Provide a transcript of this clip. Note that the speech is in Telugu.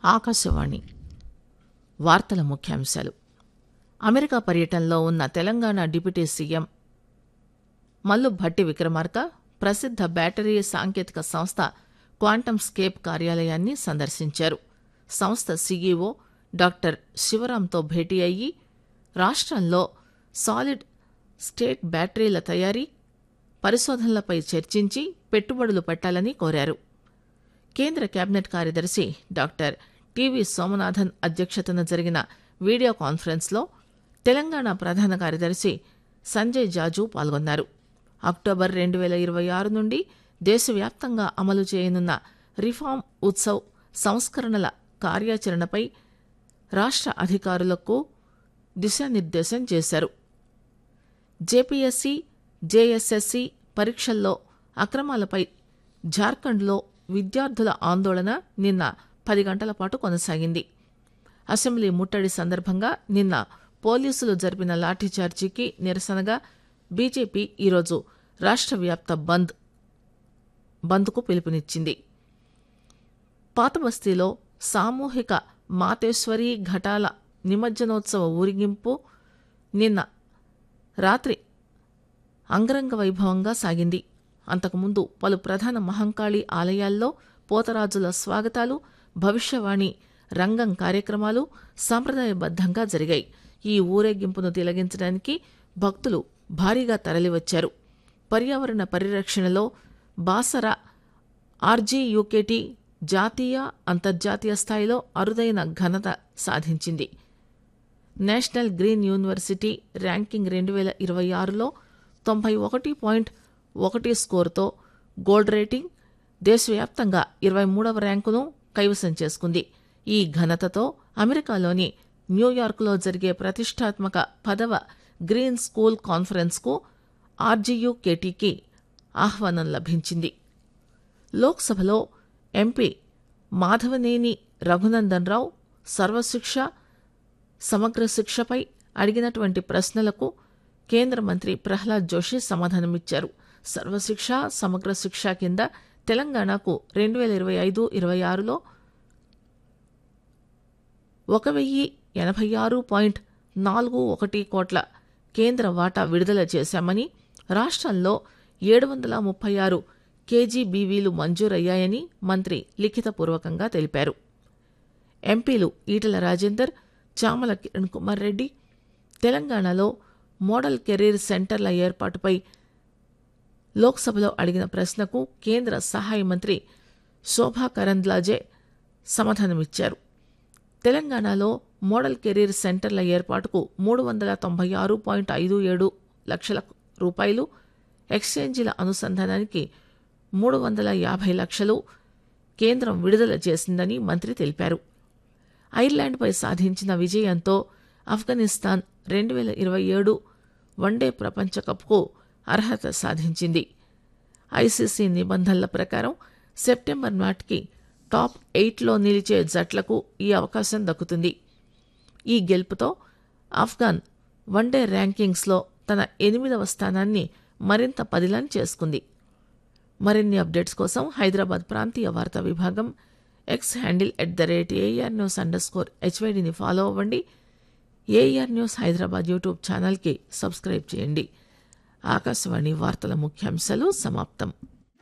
ఆకాశవాణి వార్తల ముఖ్యాంశాలు అమెరికా పర్యటనలో ఉన్న తెలంగాణ డిప్యూటీ సీఎం మల్లు భట్టి విక్రమార్క ప్రసిద్ధ బ్యాటరీ సాంకేతిక సంస్థ క్వాంటమ్ స్కేప్ కార్యాలయాన్ని సందర్శించారు సంస్థ సీఈఓ డాక్టర్ శివరాంతో భేటీ అయ్యి రాష్ట్రంలో సాలిడ్ స్టేట్ బ్యాటరీల తయారీ పరిశోధనలపై చర్చించి పెట్టుబడులు పెట్టాలని కోరారు కేంద్ర కేబినెట్ కార్యదర్శి డాక్టర్ టివి సోమనాథన్ అధ్యక్షతన జరిగిన వీడియో కాన్ఫరెన్స్లో తెలంగాణ ప్రధాన కార్యదర్శి సంజయ్ జాజు పాల్గొన్నారు అక్టోబర్ రెండు వేల ఇరవై ఆరు నుండి దేశవ్యాప్తంగా అమలు చేయనున్న రిఫార్మ్ ఉత్సవ్ సంస్కరణల కార్యాచరణపై రాష్ట్ర అధికారులకు దిశానిర్దేశం చేశారు జేపీఎస్సీ జేఎస్ఎస్సీ పరీక్షల్లో అక్రమాలపై జార్ఖండ్లో విద్యార్థుల ఆందోళన నిన్న పది గంటల పాటు కొనసాగింది అసెంబ్లీ ముట్టడి సందర్భంగా నిన్న పోలీసులు జరిపిన లాఠీచార్జీకి నిరసనగా బీజేపీ ఈరోజు రాష్ట్ర వ్యాప్త బంద్ బంద్కు పిలుపునిచ్చింది పాతబస్తీలో సామూహిక మాతేశ్వరి ఘటాల నిమజ్జనోత్సవ ఊరిగింపు నిన్న రాత్రి అంగరంగ వైభవంగా సాగింది అంతకుముందు పలు ప్రధాన మహంకాళి ఆలయాల్లో పోతరాజుల స్వాగతాలు భవిష్యవాణి రంగం కార్యక్రమాలు సాంప్రదాయబద్దంగా జరిగాయి ఈ ఊరేగింపును తిలగించడానికి భక్తులు భారీగా తరలివచ్చారు పర్యావరణ పరిరక్షణలో బాసర ఆర్జీయూకేటీ జాతీయ అంతర్జాతీయ స్థాయిలో అరుదైన ఘనత సాధించింది నేషనల్ గ్రీన్ యూనివర్సిటీ ర్యాంకింగ్ రెండు వేల ఇరవై ఆరులో తొంభై ఒకటి పాయింట్ ఒకటి స్కోరుతో గోల్డ్ రేటింగ్ దేశవ్యాప్తంగా ఇరవై మూడవ ర్యాంకును కైవసం చేసుకుంది ఈ ఘనతతో అమెరికాలోని న్యూయార్క్లో జరిగే ప్రతిష్టాత్మక పదవ గ్రీన్ స్కూల్ కాన్ఫరెన్స్కు ఆర్జీయూకేటీకి ఆహ్వానం లభించింది లోక్సభలో ఎంపీ మాధవనేని రఘునందన్ రావు సర్వశిక్ష సమగ్ర శిక్షపై అడిగినటువంటి ప్రశ్నలకు కేంద్ర మంత్రి ప్రహ్లాద్ జోషి సమాధానమిచ్చారు సర్వశిక్ష సమగ్ర శిక్ష కింద తెలంగాణకు రెండు వేల ఇరవై ఐదు ఇరవై ఆరులో ఒక వెయ్యి ఎనభై ఆరు పాయింట్ నాలుగు ఒకటి కోట్ల కేంద్ర వాటా విడుదల చేశామని రాష్ట్రంలో ఏడు వందల ముప్పై ఆరు కేజీబీవీలు మంజూరయ్యాయని మంత్రి లిఖితపూర్వకంగా తెలిపారు ఎంపీలు ఈటల రాజేందర్ చామల కిరణ్ కుమార్ రెడ్డి తెలంగాణలో మోడల్ కెరీర్ సెంటర్ల ఏర్పాటుపై లోక్సభలో అడిగిన ప్రశ్నకు కేంద్ర సహాయ మంత్రి శోభా కరంద్లాజే సమాధానమిచ్చారు తెలంగాణలో మోడల్ కెరీర్ సెంటర్ల ఏర్పాటుకు మూడు వందల తొంభై ఆరు పాయింట్ ఐదు ఏడు లక్షల రూపాయలు ఎక్స్చేంజీల అనుసంధానానికి మూడు వందల యాభై లక్షలు కేంద్రం విడుదల చేసిందని మంత్రి తెలిపారు ఐర్లాండ్పై సాధించిన విజయంతో ఆఫ్ఘనిస్తాన్ రెండు వేల ఇరవై ఏడు వన్డే ప్రపంచ కప్కు అర్హత సాధించింది ఐసీసీ నిబంధనల ప్రకారం సెప్టెంబర్ నాటికి టాప్ ఎయిట్లో నిలిచే జట్లకు ఈ అవకాశం దక్కుతుంది ఈ గెలుపుతో ఆఫ్ఘాన్ వన్డే ర్యాంకింగ్స్లో తన ఎనిమిదవ స్థానాన్ని మరింత పదిలం చేసుకుంది మరిన్ని అప్డేట్స్ కోసం హైదరాబాద్ ప్రాంతీయ వార్తా విభాగం X handle at the rate AIR news underscore స్కోర్ హెచ్వైడిని ఫాలో అవ్వండి ఏఆర్ న్యూస్ హైదరాబాద్ యూట్యూబ్ ఛానల్కి సబ్స్క్రైబ్ చేయండి ఆకాశవాణి వార్తల ముఖ్యాంశాలు సమాప్తం